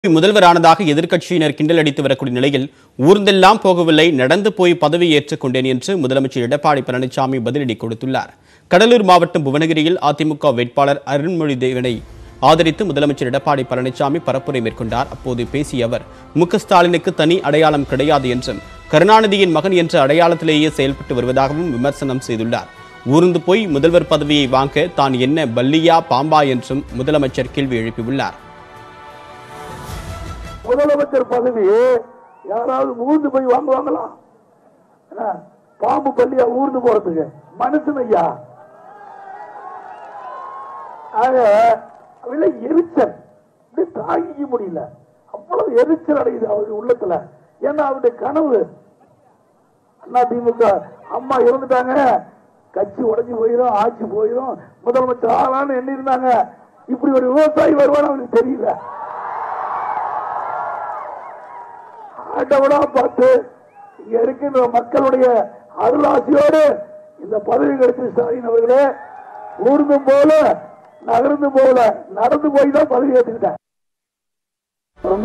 முதல்வரானதாக எதிர்க்கட்சியினர் கிண்டல் அடித்து வரக்கூடிய நிலையில் ஊர்ந்தெல்லாம் போகவில்லை நடந்து போய் பதவி ஏற்றுக் கொண்டேன் என்று முதலமைச்சர் எடப்பாடி பழனிசாமி பதிலடி கொடுத்துள்ளார் கடலூர் மாவட்டம் புவனகிரியில் அதிமுக வேட்பாளர் அருண்மொழி தேவனை ஆதரித்து முதலமைச்சர் எடப்பாடி பழனிசாமி பரப்புரை மேற்கொண்டார் அப்போது பேசிய அவர் மு க ஸ்டாலினுக்கு தனி அடையாளம் கிடையாது என்றும் கருணாநிதியின் மகன் என்ற அடையாளத்திலேயே செயல்பட்டு வருவதாகவும் விமர்சனம் செய்துள்ளார் ஊர்ந்து போய் முதல்வர் பதவியை வாங்க தான் என்ன பல்லியா பாம்பா என்றும் முதலமைச்சர் கேள்வி எழுப்பியுள்ளார் முதலமைச்சர் பதவியை யாராவது ஊர்ந்து போய் வாங்குவாங்களா என்ன, பாம்பு பள்ளியா ஊர்ந்து போறதுக்கு மனுஷன் ஐயா ஆக அவள எரிச்சல் இப்படி தாங்கிக்க முடியல அவ்வளவு எரிச்சல் அடையுது அவருடைய உள்ளத்துல ஏன்னா அவருடைய கனவு அண்ணா திமுக அம்மா இறந்துட்டாங்க கட்சி உடைஞ்சு போயிடும் ஆட்சி போயிடும் முதலமைச்சர் ஆளான்னு எண்ணி இருந்தாங்க இப்படி ஒரு விவசாயி வருவான்னு அவருக்கு தெரியல ஆண்டவனா பார்த்து இங்க இருக்கின்ற மக்களுடைய அருளாசியோடு இந்த பதவி கிடைச்ச ஸ்டாலின் அவர்களே ஊர்ந்தும் போல நகர்ந்து போல நடந்து போய் தான் பதவி ஏற்றுக்கிட்டேன் ரொம்ப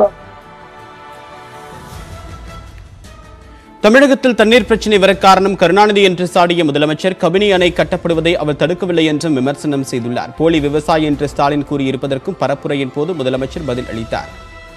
தமிழகத்தில் தண்ணீர் பிரச்சினை வர காரணம் கருணாநிதி என்று சாடிய முதலமைச்சர் கபினி அணை கட்டப்படுவதை அவர் தடுக்கவில்லை என்றும் விமர்சனம் செய்துள்ளார் போலி விவசாயி என்று ஸ்டாலின் கூறியிருப்பதற்கும் பரப்புரையின் போது முதலமைச்சர் பதில் அளித்தார்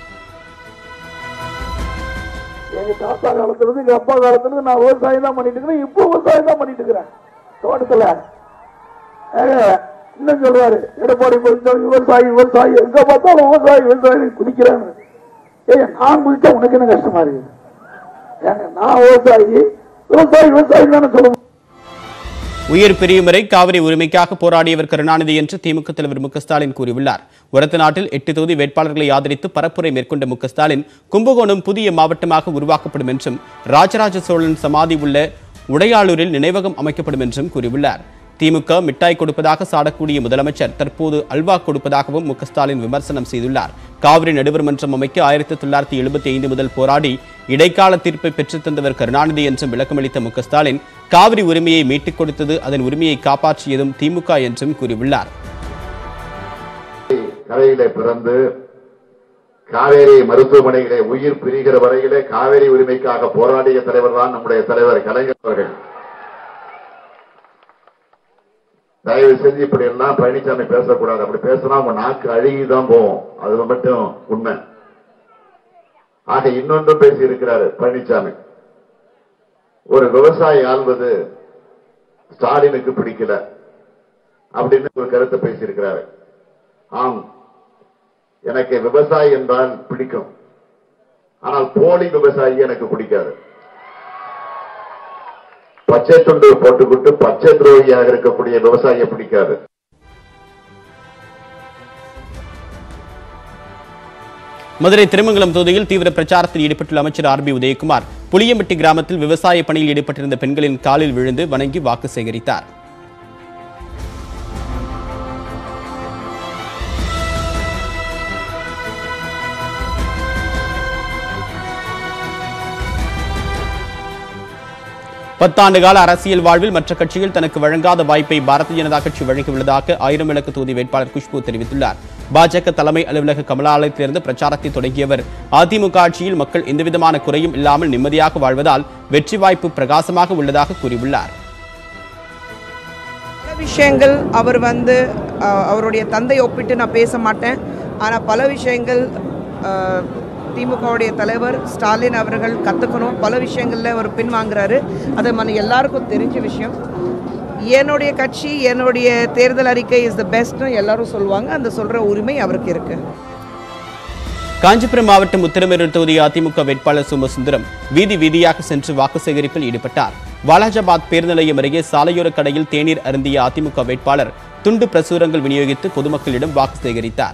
எங்க தாத்தா காலத்துல இருந்து எங்க அப்பா காலத்துல இருந்து நான் விவசாயம் தான் பண்ணிட்டு இருக்கிறேன் இப்போ விவசாயம் தான் பண்ணிட்டு இருக்கிறேன் தோட்டத்துல ஏங்க, இன்னும் சொல்றாரு எடப்பாடி பழனிசாமி விவசாயி விவசாயி எங்க பார்த்தாலும் விவசாயி விவசாயி குதிக்கிறான்னு ஏங்க நான் குதிச்சா உனக்கு என்ன கஷ்டமா இருக்குது ஏங்க நான் விவசாயி விவசாயி விவசாயி தானே சொல்லுவோம் உயிர் பிரியும் வரை காவிரி உரிமைக்காக போராடியவர் கருணாநிதி என்று திமுக தலைவர் மு க ஸ்டாலின் கூறியுள்ளார் ஒரத்த நாட்டில் எட்டு தொகுதி வேட்பாளர்களை ஆதரித்து பரப்புரை மேற்கொண்ட மு க ஸ்டாலின் கும்பகோணம் புதிய மாவட்டமாக உருவாக்கப்படும் என்றும் ராஜராஜ சோழன் சமாதி உள்ள உடையாளூரில் நினைவகம் அமைக்கப்படும் என்றும் கூறியுள்ளார் திமுக மிட்டாய் கொடுப்பதாக சாடக்கூடிய முதலமைச்சர் தற்போது அல்வா கொடுப்பதாகவும் மு க ஸ்டாலின் விமர்சனம் செய்துள்ளார் காவிரி நடுவர் மன்றம் அமைக்க ஆயிரத்தி தொள்ளாயிரத்தி எழுபத்தி ஐந்து முதல் போராடி இடைக்கால தீர்ப்பை பெற்றுத் தந்தவர் கருணாநிதி என்றும் விளக்கமளித்த மு க ஸ்டாலின் காவிரி உரிமையை மீட்டுக் கொடுத்தது அதன் உரிமையை காப்பாற்றியதும் திமுக என்றும் கூறியுள்ளார் கரையிலே பிறந்து காவேரி மருத்துவமனையிலே உயிர் பிரிகிற வரையிலே காவேரி உரிமைக்காக போராடிய தலைவர் தான் நம்முடைய தலைவர் கலைஞர் அவர்கள் தயவு செஞ்சு இப்படி எல்லாம் பழனிசாமி பேசக்கூடாது அப்படி பேசினா உங்க நாக்கு அழுகிதான் போகும் அது மட்டும் உண்மை ஆக இன்னொன்றும் பேசி இருக்கிறாரு பழனிசாமி ஒரு விவசாயி ஆள்வது ஸ்டாலினுக்கு பிடிக்கல அப்படின்னு ஒரு கருத்தை பேசியிருக்கிறாரு ஆம் எனக்கு விவசாயி என்றால் பிடிக்கும் ஆனால் போலி விவசாயி எனக்கு பிடிக்காது பச்சை துண்டு போட்டுக்கிட்டு பச்சை துரோகியாக இருக்கக்கூடிய விவசாயியை பிடிக்காது மதுரை திருமங்கலம் தொகுதியில் தீவிர பிரச்சாரத்தில் ஈடுபட்டுள்ள அமைச்சர் ஆர் பி உதயகுமார் புளியம்பட்டி கிராமத்தில் விவசாய பணியில் ஈடுபட்டிருந்த பெண்களின் காலில் விழுந்து வணங்கி வாக்கு சேகரித்தார் பத்தாண்டு கால அரசியல் வாழ்வில் மற்ற கட்சிகள் தனக்கு வழங்காத வாய்ப்பை பாரதிய ஜனதா கட்சி வழங்கியுள்ளதாக ஆயிரம் விளக்கு தொகுதி வேட்பாளர் குஷ்பு தெரிவித்துள்ளார் பாஜக தலைமை அலுவலக கமலாலயத்திலிருந்து பிரச்சாரத்தை தொடங்கியவர் அதிமுக ஆட்சியில் மக்கள் எந்தவிதமான குறையும் இல்லாமல் நிம்மதியாக வாழ்வதால் வெற்றி வாய்ப்பு பிரகாசமாக உள்ளதாக கூறியுள்ளார் பல விஷயங்கள் அவர் வந்து அஹ், அவருடைய தந்தை ஒப்பிட்டு நான் பேச மாட்டேன் ஆனால் பல விஷயங்கள் அஹ், திமுகவுடைய தலைவர் ஸ்டாலின் அவர்கள் கற்றுக்கணும் பல விஷயங்களில் அவர் பின்வாங்குறாரு அது மன எல்லாருக்கும் தெரிஞ்ச விஷயம் என்னுடைய கட்சி என்னுடைய தேர்தல் அறிக்கை இஸ் த பெஸ்ட்னு எல்லாரும் சொல்லுவாங்க அந்த சொல்கிற உரிமை அவருக்கு இருக்குது காஞ்சிபுரம் மாவட்டம் உத்தரமேரூர் தொகுதி அதிமுக வேட்பாளர் சோமசுந்தரம் வீதி வீதியாக சென்று வாக்கு சேகரிப்பில் ஈடுபட்டார் வாலாஜாபாத் பேருந்து நிலையம் அருகே சாலையோர கடையில் தேநீர் அருந்திய அதிமுக வேட்பாளர் துண்டு பிரசுரங்கள் விநியோகித்து பொதுமக்களிடம் வாக்கு சேகரித்தார்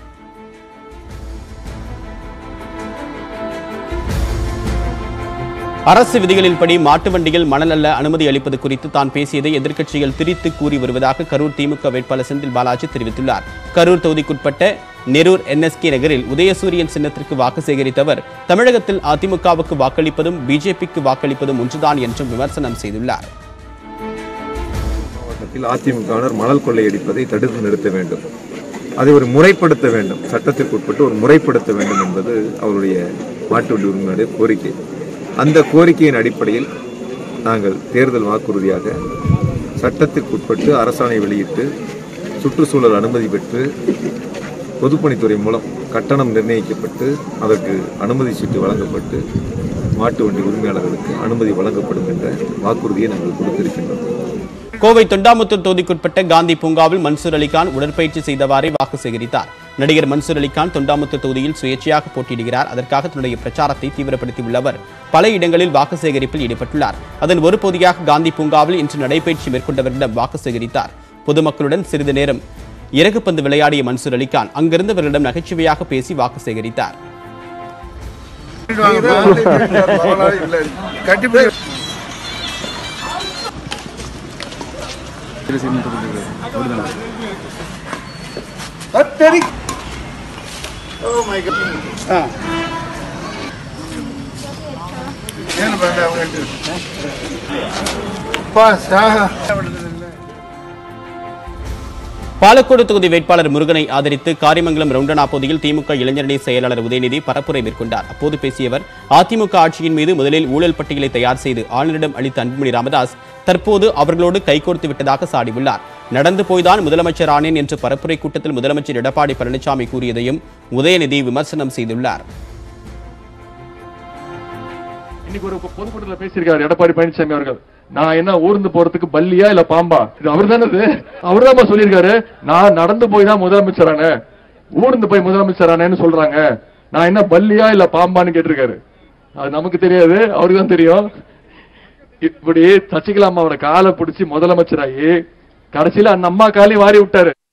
அரசு விதிகளின்படி மாட்டு வண்டியில் மணல் அல்ல அனுமதி அளிப்பது குறித்து தான் பேசியதை எதிர்க்கட்சிகள் திரித்து கூறி வருவதாக கரூர் திமுக வேட்பாளர் செந்தில் பாலாஜி தெரிவித்துள்ளார் கரூர் தொகுதிக்குட்பட்ட நெரூர் என்எஸ்கே நகரில் உதயசூரியன் சின்னத்திற்கு வாக்கு சேகரித்தவர் தமிழகத்தில் அதிமுகவுக்கு வாக்களிப்பதும் பிஜேபிக்கு வாக்களிப்பதும் ஒன்றுதான் என்றும் விமர்சனம் செய்துள்ளார் மாவட்டத்தில் அதிமுகவினர் மணல் கொள்ளையடிப்பதை தடுத்து நிறுத்த வேண்டும் அதை ஒரு முறைப்படுத்த வேண்டும் சட்டத்திற்கு உட்பட்டு ஒரு முறைப்படுத்த வேண்டும் என்பது அவருடைய மாட்டு வண்டி உரிமையுடைய கோரிக்கை அந்த கோரிக்கையின் அடிப்படையில் நாங்கள் தேர்தல் வாக்குறுதியாக சட்டத்திற்கு உட்பட்டு அரசாணை வெளியிட்டு சுற்றுச்சூழல் அனுமதி பெற்று பொதுப்பணித்துறை மூலம் கட்டணம் நிர்ணயிக்கப்பட்டு அதற்கு அனுமதி சீட்டு வழங்கப்பட்டு மாட்டு வண்டி உரிமையாளர்களுக்கு அனுமதி வழங்கப்படும் என்ற வாக்குறுதியை நாங்கள் கொடுத்திருக்கின்றோம் கோவை தொண்டாமுத்தூர் தொகுதிக்குட்பட்ட காந்தி பூங்காவில் மன்சூர் அலிகான் உடற்பயிற்சி செய்தவாறே வாக்கு சேகரித்தார் நடிகர் மன்சூர் அலிகான் தொண்டாமுத்தூர் தொகுதியில் சுயேட்சையாக போட்டியிடுகிறார் அதற்காக தன்னுடைய பிரச்சாரத்தை தீவிரப்படுத்தியுள்ள அவர் பல இடங்களில் வாக்கு சேகரிப்பில் ஈடுபட்டுள்ளார் அதன் ஒரு பகுதியாக காந்தி பூங்காவில் இன்று நடைபயிற்சி மேற்கொண்டவர்களிடம் வாக்கு சேகரித்தார் பொதுமக்களுடன் சிறிது நேரம் இறகுப்பந்து விளையாடிய மன்சூர் அலிகான் அங்கிருந்தவர்களிடம் நகைச்சுவையாக பேசி வாக்கு சேகரித்தார் பாலக்கோடு தொகுதி வேட்பாளர் முருகனை ஆதரித்து காரிமங்கலம் ரவுண்டனா பகுதியில் திமுக இளைஞரணி செயலாளர் உதயநிதி பரப்புரை மேற்கொண்டார் அப்போது பேசிய அவர் அதிமுக ஆட்சியின் மீது முதலில் ஊழல் பட்டியலை தயார் செய்து ஆளுநரிடம் அளித்த அன்புமணி ராமதாஸ் தற்போது அவர்களோடு கைகோர்த்து விட்டதாக சாடியுள்ளார் நடந்து போய்தான் முதலமைச்சர் ஆனேன் என்று பரப்புரை கூட்டத்தில் முதலமைச்சர் எடப்பாடி பழனிசாமி கூறியதையும் உதயநிதி விமர்சனம் செய்துள்ளார் இன்னைக்கு ஒரு பொதுக்கூட்டத்தில் பேசியிருக்காரு எடப்பாடி பழனிசாமி அவர்கள் நான் என்ன ஊர்ந்து போறதுக்கு பல்லியா இல்ல பாம்பா இது அவர் தானே அவர் தான் சொல்லியிருக்காரு நான் நடந்து போய் தான் முதலமைச்சரானே ஊர்ந்து போய் முதலமைச்சரானேன்னு சொல்றாங்க நான் என்ன பல்லியா இல்ல பாம்பான்னு கேட்டிருக்காரு அது நமக்கு தெரியாது அவருக்கு தான் தெரியும் இப்படி சசிகலா அம்மாவோட காலை பிடிச்சி முதலமைச்சராகி கடைசியில அந்த அம்மா காலையும் வாரி விட்டாரு